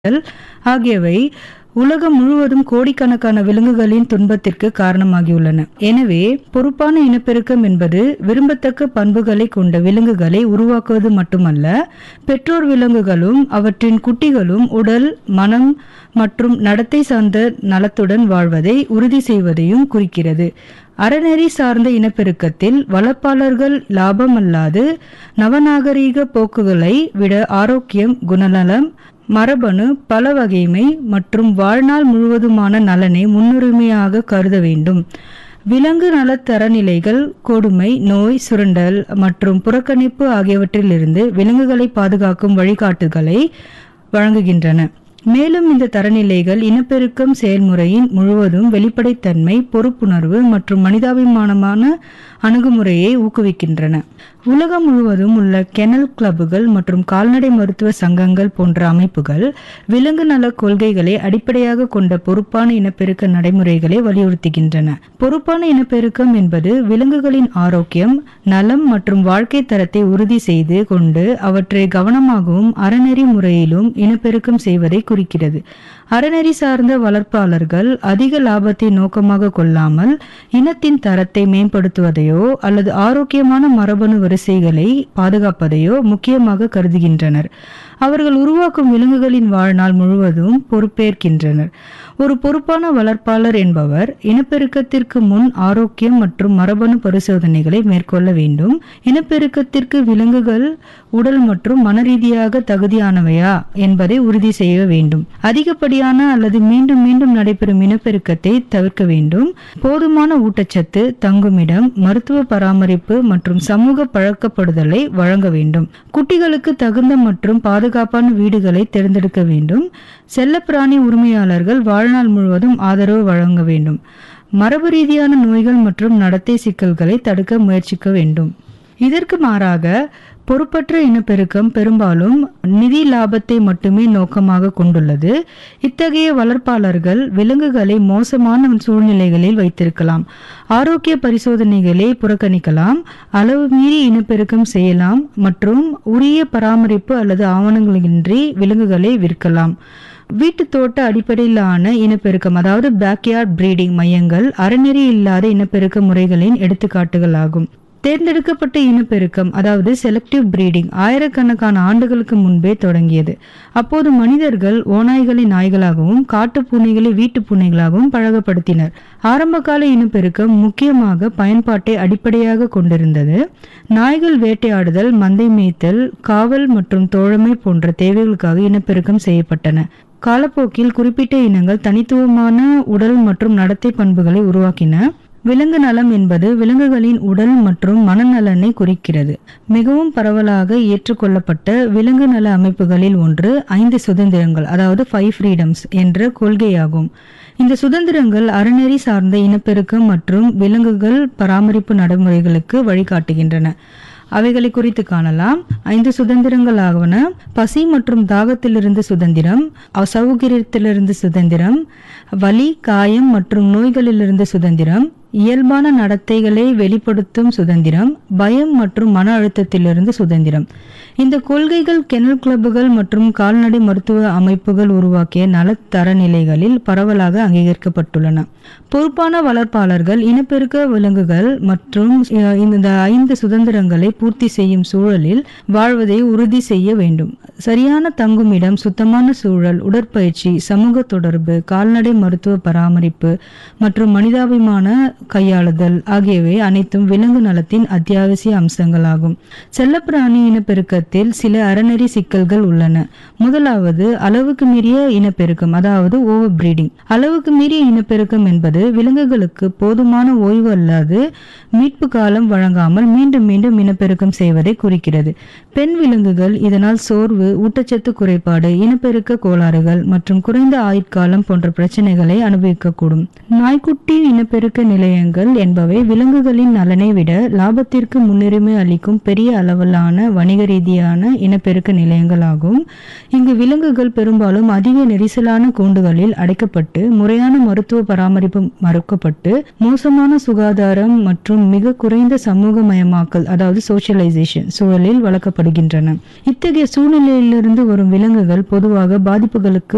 ஆகியவை உலகம் முழுவதும் கோடிக்கணக்கான விலங்குகளின் துன்பத்திற்கு காரணமாகியுள்ளன எனவே பொறுப்பான இனப்பெருக்கம் என்பது விரும்பத்தக்க பண்புகளை கொண்ட விலங்குகளை உருவாக்குவது மட்டுமல்ல பெற்றோர் விலங்குகளும் அவற்றின் குட்டிகளும் உடல் மனம் மற்றும் நடத்தை சார்ந்த நலத்துடன் வாழ்வதை உறுதி செய்வதையும் குறிக்கிறது அறநெறி சார்ந்த இனப்பெருக்கத்தில் வளர்ப்பாளர்கள் லாபமல்லாது நவநாகரீக போக்குகளை விட ஆரோக்கியம் குணநலம் மரபணு பல வகைமை மற்றும் வாழ்நாள் முழுவதுமான நலனை முன்னுரிமையாக கருத வேண்டும் விலங்கு நலத் தரநிலைகள் கொடுமை நோய் சுரண்டல் மற்றும் புறக்கணிப்பு ஆகியவற்றிலிருந்து விலங்குகளை பாதுகாக்கும் வழிகாட்டுகளை வழங்குகின்றன மேலும் இந்த தரநிலைகள் இனப்பெருக்கம் செயல்முறையின் முழுவதும் வெளிப்படைத்தன்மை பொறுப்புணர்வு மற்றும் மனிதாபிமானமான அணுகுமுறையை ஊக்குவிக்கின்றன உலகம் முழுவதும் உள்ள கெனல் கிளப்புகள் மற்றும் கால்நடை மருத்துவ சங்கங்கள் போன்ற அமைப்புகள் விலங்கு நல கொள்கைகளை அடிப்படையாக கொண்ட பொறுப்பான இனப்பெருக்க நடைமுறைகளை வலியுறுத்துகின்றன பொறுப்பான இனப்பெருக்கம் என்பது விலங்குகளின் ஆரோக்கியம் நலம் மற்றும் வாழ்க்கை தரத்தை உறுதி செய்து கொண்டு அவற்றை கவனமாகவும் அறநெறி முறையிலும் இனப்பெருக்கம் செய்வதை குறிக்கிறது அறநெறி சார்ந்த வளர்ப்பாளர்கள் அதிக லாபத்தை நோக்கமாக கொள்ளாமல் இனத்தின் தரத்தை மேம்படுத்துவதையோ அல்லது ஆரோக்கியமான மரபணு வரிசைகளை பாதுகாப்பதையோ முக்கியமாக கருதுகின்றனர் அவர்கள் உருவாக்கும் விலங்குகளின் வாழ்நாள் முழுவதும் பொறுப்பேற்கின்றனர் ஒரு பொறுப்பான வளர்ப்பாளர் என்பவர் இனப்பெருக்கத்திற்கு முன் ஆரோக்கியம் மற்றும் மரபணு பரிசோதனைகளை மேற்கொள்ள வேண்டும் இனப்பெருக்கத்திற்கு விலங்குகள் உடல் மற்றும் மனரீதியாக தகுதியானவையா என்பதை உறுதி செய்ய வேண்டும் அதிகப்படியான அல்லது மீண்டும் மீண்டும் நடைபெறும் இனப்பெருக்கத்தை தவிர்க்க வேண்டும் போதுமான ஊட்டச்சத்து தங்குமிடம் மருத்துவ பராமரிப்பு மற்றும் சமூக பழக்கப்படுதலை வழங்க வேண்டும் குட்டிகளுக்கு தகுந்த மற்றும் பாதுகாப்பான வீடுகளை தேர்ந்தெடுக்க வேண்டும் செல்லப்பிராணி உரிமையாளர்கள் வாழ்நாள் முழுவதும் ஆதரவு வழங்க வேண்டும் மரபு ரீதியான நோய்கள் மற்றும் நடத்தை சிக்கல்களை தடுக்க முயற்சிக்க வேண்டும் இதற்கு மாறாக பொறுப்பற்ற இனப்பெருக்கம் பெரும்பாலும் நிதி லாபத்தை மட்டுமே நோக்கமாக கொண்டுள்ளது இத்தகைய வளர்ப்பாளர்கள் விலங்குகளை மோசமான சூழ்நிலைகளில் வைத்திருக்கலாம் ஆரோக்கிய பரிசோதனைகளை புறக்கணிக்கலாம் அளவு மீறி இனப்பெருக்கம் செய்யலாம் மற்றும் உரிய பராமரிப்பு அல்லது ஆவணங்களின்றி விலங்குகளை விற்கலாம் வீட்டு தோட்ட அடிப்படையிலான இனப்பெருக்கம் அதாவது பேக்யார்ட் பிரீடிங் மையங்கள் அறநெறி இல்லாத இனப்பெருக்க முறைகளின் எடுத்துக்காட்டுகள் ஆகும் தேர்ந்தெடுக்கப்பட்ட இனப்பெருக்கம் அதாவது செலக்டிவ் பிரீடிங் ஆயிரக்கணக்கான ஆண்டுகளுக்கு முன்பே தொடங்கியது அப்போது மனிதர்கள் ஓநாய்களை நாய்களாகவும் காட்டு பூனைகளை வீட்டு பூனைகளாகவும் பழகப்படுத்தினர் ஆரம்பகால இனப்பெருக்கம் முக்கியமாக பயன்பாட்டை அடிப்படையாக கொண்டிருந்தது நாய்கள் வேட்டையாடுதல் மந்தை மேய்த்தல் காவல் மற்றும் தோழமை போன்ற தேவைகளுக்காக இனப்பெருக்கம் செய்யப்பட்டன காலப்போக்கில் குறிப்பிட்ட இனங்கள் தனித்துவமான உடல் மற்றும் நடத்தை பண்புகளை உருவாக்கின விலங்கு நலம் என்பது விலங்குகளின் உடல் மற்றும் மனநலனை குறிக்கிறது மிகவும் பரவலாக ஏற்றுக்கொள்ளப்பட்ட விலங்கு நல அமைப்புகளில் ஒன்று ஐந்து சுதந்திரங்கள் அதாவது ஃபைவ் ஃப்ரீடம்ஸ் என்ற கொள்கையாகும் இந்த சுதந்திரங்கள் அறநெறி சார்ந்த இனப்பெருக்கம் மற்றும் விலங்குகள் பராமரிப்பு நடைமுறைகளுக்கு வழிகாட்டுகின்றன அவைகளை குறித்து காணலாம் ஐந்து சுதந்திரங்களாவன பசி மற்றும் தாகத்திலிருந்து சுதந்திரம் அசௌகரியத்திலிருந்து சுதந்திரம் வலி காயம் மற்றும் நோய்களிலிருந்து சுதந்திரம் இயல்பான நடத்தைகளை வெளிப்படுத்தும் சுதந்திரம் பயம் மற்றும் மன அழுத்தத்திலிருந்து சுதந்திரம் இந்த கொள்கைகள் கெனல் கிளப்புகள் மற்றும் கால்நடை மருத்துவ அமைப்புகள் உருவாக்கிய நல தரநிலைகளில் பரவலாக அங்கீகரிக்கப்பட்டுள்ளன பொறுப்பான வளர்ப்பாளர்கள் இனப்பெருக்க விலங்குகள் மற்றும் அஹ், இந்த ஐந்து சுதந்திரங்களை பூர்த்தி செய்யும் சூழலில் வாழ்வதை உறுதி செய்ய வேண்டும் சரியான தங்குமிடம் சுத்தமான சூழல் உடற்பயிற்சி சமூக தொடர்பு கால்நடை மருத்துவ பராமரிப்பு மற்றும் மனிதாபிமான கையாளுதல் ஆகியவை அனைத்தும் விலங்கு நலத்தின் அத்தியாவசிய அம்சங்களாகும் செல்லப்பிராணி இனப்பெருக்கத்தில் சில அறநெறி சிக்கல்கள் உள்ளன முதலாவது அளவுக்கு மீறிய இனப்பெருக்கம் அதாவது ஓவர் பிரீடிங் அளவுக்கு மீறிய இனப்பெருக்கம் என்பது விலங்குகளுக்கு போதுமான ஓய்வு அல்லாது மீட்பு காலம் வழங்காமல் மீண்டும் மீண்டும் இனப்பெருக்கம் செய்வதை குறிக்கிறது பெண் விலங்குகள் இதனால் சோர்வு ஊட்டச்சத்து குறைபாடு இனப்பெருக்க கோளாறுகள் மற்றும் குறைந்த ஆயுட்காலம் போன்ற பிரச்சனைகளை அனுபவிக்கக்கூடும் நாய்க்குட்டி இனப்பெருக்க நிலையங்கள் என்பவை விலங்குகளின் நலனை விட லாபத்திற்கு முன்னுரிமை அளிக்கும் பெரிய அளவிலான வணிக ரீதியான இனப்பெருக்க நிலையங்களாகும் இங்கு விலங்குகள் பெரும்பாலும் அதிக நெரிசலான கூண்டுகளில் அடைக்கப்பட்டு முறையான மருத்துவ பராமரிப்பு மறுக்கப்பட்டு மோசமான சுகாதாரம் மற்றும் மிக குறைந்த சமூகமயமாக்கல் அதாவது சோஷியலைசேஷன் சூழலில் வளர்க்கப்படுகின்றன இத்தகைய சூழ்நிலையிலிருந்து வரும் விலங்குகள் பொதுவாக பாதிப்புகளுக்கு